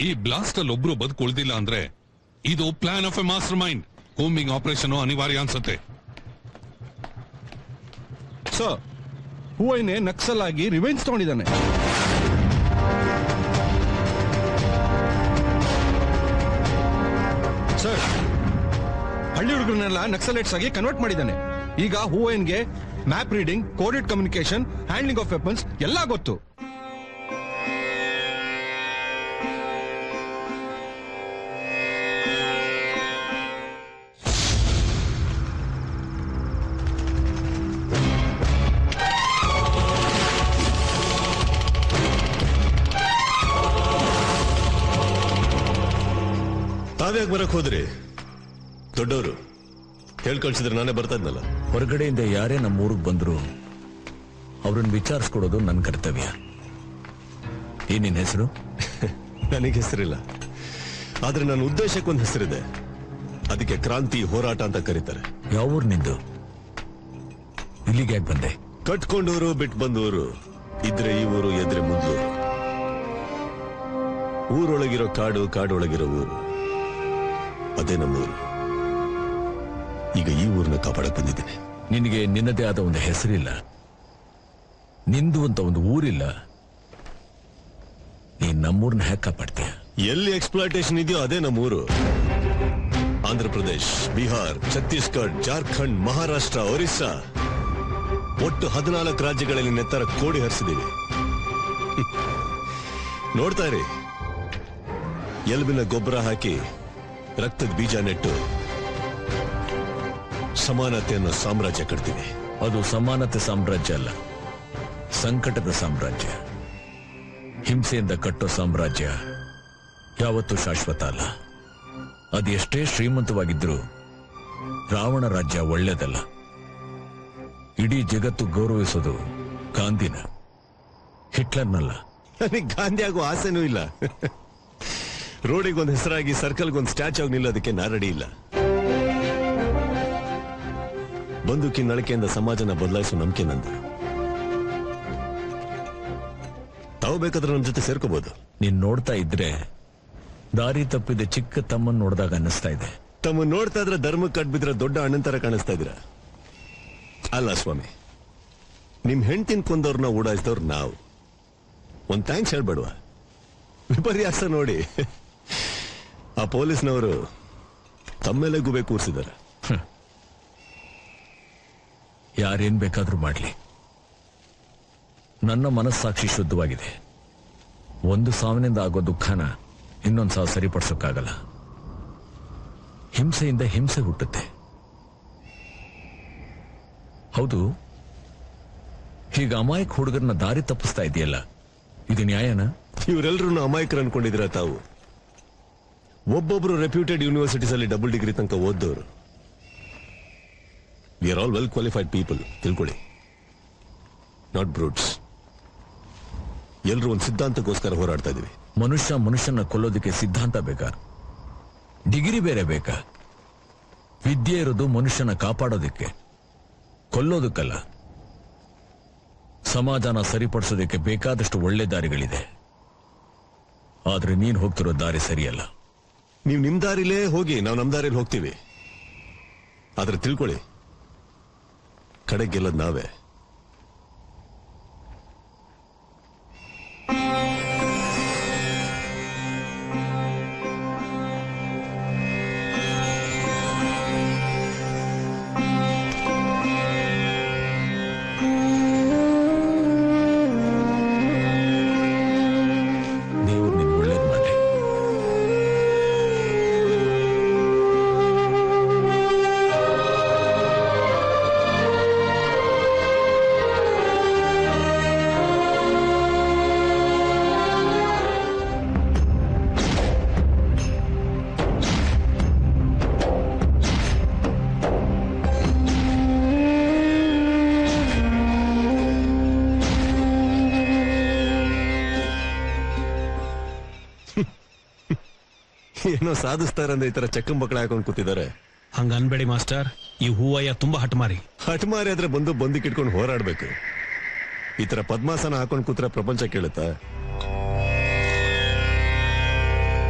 ಈ ಬ್ಲಾಸ್ಟ್ ಅಲ್ಲಿ ಒಬ್ರು ಬದುಕುಳ್ದಿಲ್ಲ ಅಂದ್ರೆ ಇದು plan of a mastermind combing operation ಅನಿವಾರ್ಯ ಅನ್ಸುತ್ತೆ ಸರ್ ಹೂವೈನೆ ನಕ್ಸಲ್ ಆಗಿ ರಿವೆಂಜ್ ತಗೊಂಡಿದ್ದಾನೆ ಸರ್ ಹಳ್ಳಿ ಹುಡುಗರನ್ನೆಲ್ಲ ನಕ್ಸಲೈಟ್ಸ್ ಆಗಿ ಕನ್ವರ್ಟ್ ಮಾಡಿದ್ದಾನೆ ಈಗ ಹೂವೈನ್ಗೆ map reading coded communication handling of weapons ಎಲ್ಲ ಗೊತ್ತು ತಾವ್ಯಾಗ ಬರಕ್ ಹೋದ್ರಿ ದೊಡ್ಡವರು ಹೇಳ್ ಕಳ್ಸಿದ್ರೆ ನಾನೇ ಬರ್ತಾ ಇದ್ನಲ್ಲ ಹೊರಗಡೆಯಿಂದ ಯಾರೇ ನಮ್ಮ ಊರಿಗೆ ಬಂದ್ರು ಅವ್ರನ್ನ ವಿಚಾರಿಸ್ಕೊಡೋದು ನನ್ನ ಕರ್ತವ್ಯ ಏನಿನ್ ಹೆಸರು ನನಗೆ ಹೆಸರಿಲ್ಲ ಆದ್ರೆ ನನ್ನ ಉದ್ದೇಶಕ್ಕೊಂದು ಹೆಸರಿದೆ ಅದಕ್ಕೆ ಕ್ರಾಂತಿ ಹೋರಾಟ ಅಂತ ಕರೀತಾರೆ ಯಾವ ಊರ್ ನಿಂದು ಇಲ್ಲಿಗೆ ಯಾಕೆ ಬಂದೆ ಕಟ್ಕೊಂಡವರು ಬಿಟ್ಟು ಬಂದವರು ಇದ್ರೆ ಈ ಊರು ಎದ್ರೆ ಮುಂದೂರು ಊರೊಳಗಿರೋ ಕಾಡು ಕಾಡೊಳಗಿರೋ ಊರು ಅದೇ ನಮ್ಮೂರು ಈಗ ಈ ಊರನ್ನ ಕಾಪಾಡಕ್ ಬಂದಿದ್ದೀನಿ ನಿನಗೆ ನಿನ್ನದೇ ಆದ ಒಂದು ಹೆಸರಿಲ್ಲ ನಿಂದು ಅಂತ ಒಂದು ಊರಿಲ್ಲ ನೀನ್ ನಮ್ಮೂರ್ನ ಹ್ಯಾಕ್ ಕಾಪಾಡ್ತೀಯ ಎಲ್ಲಿ ಎಕ್ಸ್ಪ್ಲಾಟೇಷನ್ ಇದೆಯೋ ಅದೇ ನಮ್ಮೂರು ಆಂಧ್ರ ಪ್ರದೇಶ್ ಬಿಹಾರ್ ಛತ್ತೀಸ್ಗಢ ಜಾರ್ಖಂಡ್ ಮಹಾರಾಷ್ಟ್ರ ಒರಿಸ್ಸಾ ಒಟ್ಟು ಹದಿನಾಲ್ಕು ರಾಜ್ಯಗಳಲ್ಲಿ ನೆತ್ತರ ಕೋಡಿ ಹರಿಸಿದೀವಿ ನೋಡ್ತಾ ಇರಿ ಎಲ್ಬಿನ ಗೊಬ್ಬರ ಹಾಕಿ ರಕ್ತದ ಬೀಜ ನೆಟ್ಟು ಸಮಾನತೆ ಅನ್ನೋ ಸಾಮ್ರಾಜ್ಯ ಕಟ್ತೀವಿ ಅದು ಸಮಾನತೆ ಸಾಮ್ರಾಜ್ಯ ಅಲ್ಲ ಸಂಕಟದ ಸಾಮ್ರಾಜ್ಯ ಹಿಂಸೆಯಿಂದ ಕಟ್ಟೋ ಸಾಮ್ರಾಜ್ಯ ಯಾವತ್ತೂ ಶಾಶ್ವತ ಅಲ್ಲ ಅದು ಎಷ್ಟೇ ಶ್ರೀಮಂತವಾಗಿದ್ರೂ ರಾವಣ ರಾಜ್ಯ ಒಳ್ಳೆಯದಲ್ಲ ಇಡೀ ಜಗತ್ತು ಗೌರವಿಸೋದು ಗಾಂಧಿನ ಹಿಟ್ಲರ್ನಲ್ಲ ನನಗೆ ಗಾಂಧಿ ಆಗೋ ಆಸೆನೂ ಇಲ್ಲ ರೋಡಿಗೊಂದು ಹೆಸರಾಗಿ ಸರ್ಕಲ್ಗೊಂದು ಸ್ಟ್ಯಾಚು ಆಗಿ ನಿಲ್ಲೋದಕ್ಕೆ ನಾ ರೆಡಿ ಇಲ್ಲ ಬಂದೂಕಿನ ನಳಿಕೆಯಿಂದ ಸಮಾಜನ ಬದಲಾಯಿಸೋ ನಂಬಿಕೆ ನಂದು ತಾವು ಬೇಕಾದ್ರೆ ನಮ್ಮ ಜೊತೆ ಸೇರ್ಕೋಬಹುದು ನೀನ್ ನೋಡ್ತಾ ಇದ್ರೆ ದಾರಿ ತಪ್ಪಿದ ಚಿಕ್ಕ ತಮ್ಮನ್ ನೋಡಿದಾಗ ಅನ್ನಿಸ್ತಾ ಇದೆ ತಮ್ಮ ನೋಡ್ತಾ ಇದ್ರೆ ಧರ್ಮ ಕಟ್ಬಿದ್ರೆ ದೊಡ್ಡ ಅಣ್ಣನ್ ತರ ಕಾಣಿಸ್ತಾ ಇದ್ದೀರಾ ಅಲ್ಲ ಸ್ವಾಮಿ ನಿಮ್ ಹೆಂಡ್ತಿನ ಕೊಂದವ್ರನ್ನ ಓಡಾಯಿಸಿದವ್ರು ನಾವು ಒಂದ್ ಥ್ಯಾಂಕ್ಸ್ ಹೇಳ್ಬೇಡ್ವಾ ವಿಪರ್ಯಾಸ ನೋಡಿ ಆ ಪೊಲೀಸ್ನವರು ತಮ್ಮೇಲೆ ಗುಬೆ ಕೂರಿಸಿದ್ದಾರೆ ಯಾರೇನ್ ಬೇಕಾದ್ರೂ ಮಾಡ್ಲಿ ನನ್ನ ಮನಸ್ಸಾಕ್ಷಿ ಶುದ್ಧವಾಗಿದೆ ಒಂದು ಸಾವಿನಿಂದ ಆಗೋ ದುಃಖನ ಇನ್ನೊಂದು ಸಾವು ಸರಿಪಡಿಸೋಕ್ಕಾಗಲ್ಲ ಹಿಂಸೆಯಿಂದ ಹಿಂಸೆ ಹುಟ್ಟುತ್ತೆ ಹೌದು ಹೀಗ ಅಮಾಯಕ ಹುಡುಗರನ್ನ ದಾರಿ ತಪ್ಪಿಸ್ತಾ ಇದೆಯಲ್ಲ ಇದು ನ್ಯಾಯನಾ ಇವರೆಲ್ಲರೂ ಅಮಾಯಕರು ಅನ್ಕೊಂಡಿದ್ರ ತಾವು ಒಬ್ಬೊಬ್ರು ರೆಪ್ಯೂಟೆಡ್ ಯೂನಿವರ್ಸಿಟೀಸ್ ಅಲ್ಲಿ ಡಬಲ್ ಡಿಗ್ರಿ ತನಕ ಓದ್ದವರು we are all well qualified people ತಿಳ್ಕೊಳ್ಳಿ ನಾಟ್ ಬ್ರೂಟ್ಸ್ ಎಲ್ಲರೂ ಒಂದು ಸಿದ್ಧಾಂತಕ್ಕೋಸ್ಕರ ಹೋರಾಡ್ತಾ ಇದೀವಿ ಮನುಷ್ಯ ಮನುಷ್ಯನ ಕೊಲ್ಲೋದಕ್ಕೆ ಸಿದ್ಧಾಂತ ಬೇಕಾ ಡಿಗ್ರಿ ಬೇರೆ ಬೇಕಾ ವಿದ್ಯೆ ಇರೋದು ಮನುಷ್ಯನ ಕಾಪಾಡೋದಕ್ಕೆ ಕೊಲ್ಲೋದಕ್ಕಲ್ಲ ಸಮಾಜನ ಸರಿಪಡಿಸೋದಕ್ಕೆ ಬೇಕಾದಷ್ಟು ಒಳ್ಳೆ ದಾರಿಗಳಿದೆ ಆದ್ರೆ ನೀನ್ ಹೋಗ್ತಿರೋ ದಾರಿ ಸರಿಯಲ್ಲ ನೀವು ನಿಮ್ ದಾರಿಲೇ ಹೋಗಿ ನಾವು ನಮ್ ದಾರಿಲಿ ಹೋಗ್ತೀವಿ ಆದ್ರೆ ತಿಳ್ಕೊಳ್ಳಿ ಕಡೆ ಗೆಲ್ಲದ್ ನಾವೇ ದೇವ್ರು ನಿನ್ ಒಳ್ಳೇದು ಮಾಡಿ ಏನೋ ಸಾಧಿಸ್ತಾರಂದ್ರೆ ಈ ತರ ಚಕ್ಕಂ ಬಕ್ಕಳ ಹಾಕೊಂಡು ಕೂತಿದ್ದಾರೆ ಹಂಗ ಅನ್ಬೇಡಿ ಮಾಸ್ಟರ್ ಈ ಹೂವಯ್ಯ ತುಂಬಾ ಹಠಮಾರಿ ಹಠಮಾರಿ ಆದ್ರೆ ಬಂದು ಬಂದಿಕ್ಕಿಟ್ಕೊಂಡು ಹೋರಾಡ್ಬೇಕು ಈ ತರ ಪದ್ಮಾಸನ ಹಾಕೊಂಡು ಕೂತ್ರೆ ಪ್ರಪಂಚ ಕೇಳುತ್ತಾ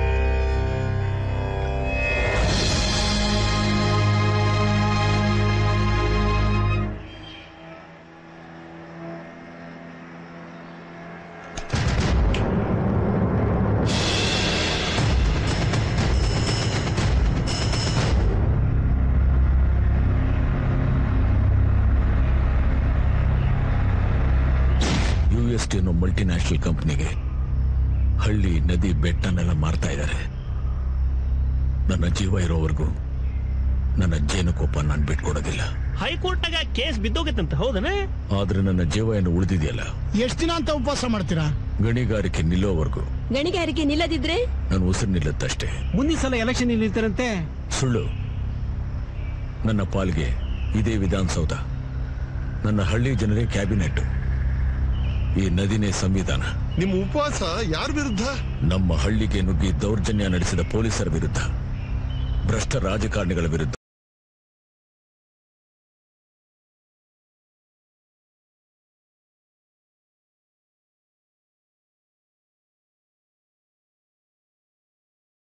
ಫಾರೆಸ್ಟ್ ಅನ್ನೋ ಮಲ್ಟಿನ್ಯಾಷನಲ್ ಕಂಪ್ನಿಗೆ ಹಳ್ಳಿ ನದಿ ಬೆಟ್ಟನೆಲ್ಲ ಮಾರ್ತಾ ಇದ್ದಾರೆ ನನ್ನ ಜೀವ ಇರೋವರೆಗೂ ನನ್ನ ಜೇನುಕೋಪ ನಾನು ಬಿಟ್ಕೊಡೋದಿಲ್ಲ ಹೈಕೋರ್ಟ್ನಾಗ ಕೇಸ್ ಬಿದ್ದೋಗತ್ತಂತ ಹೌದನ ಆದ್ರೆ ನನ್ನ ಜೀವ ಏನು ಉಳಿದಿದೆಯಲ್ಲ ಎಷ್ಟ್ ದಿನ ಅಂತ ಉಪವಾಸ ಮಾಡ್ತೀರಾ ಗಣಿಗಾರಿಕೆ ನಿಲ್ಲೋವರೆಗೂ ಗಣಿಗಾರಿಕೆ ನಿಲ್ಲದಿದ್ರೆ ನಾನು ಉಸಿರು ನಿಲ್ಲುತ್ತಷ್ಟೇ ಮುಂದಿನ ಸಲ ಎಲೆಕ್ಷನ್ ನಿಲ್ತಾರಂತೆ ಸುಳ್ಳು ನನ್ನ ಪಾಲ್ಗೆ ಇದೇ ವಿಧಾನಸೌಧ ನನ್ನ ಹಳ್ಳಿ ಜನರೇ ಕ್ಯಾಬಿನೆಟ್ ಈ ನದಿನೇ ಸಂವಿಧಾನ ನಿಮ್ಮ ಉಪವಾಸ ಯಾರ ವಿರುದ್ಧ ನಮ್ಮ ಹಳ್ಳಿಗೆ ನುಗ್ಗಿ ದೌರ್ಜನ್ಯ ನಡೆಸಿದ ಪೊಲೀಸರ ವಿರುದ್ಧ ಭ್ರಷ್ಟ ರಾಜಕಾರಣಿಗಳ ವಿರುದ್ಧ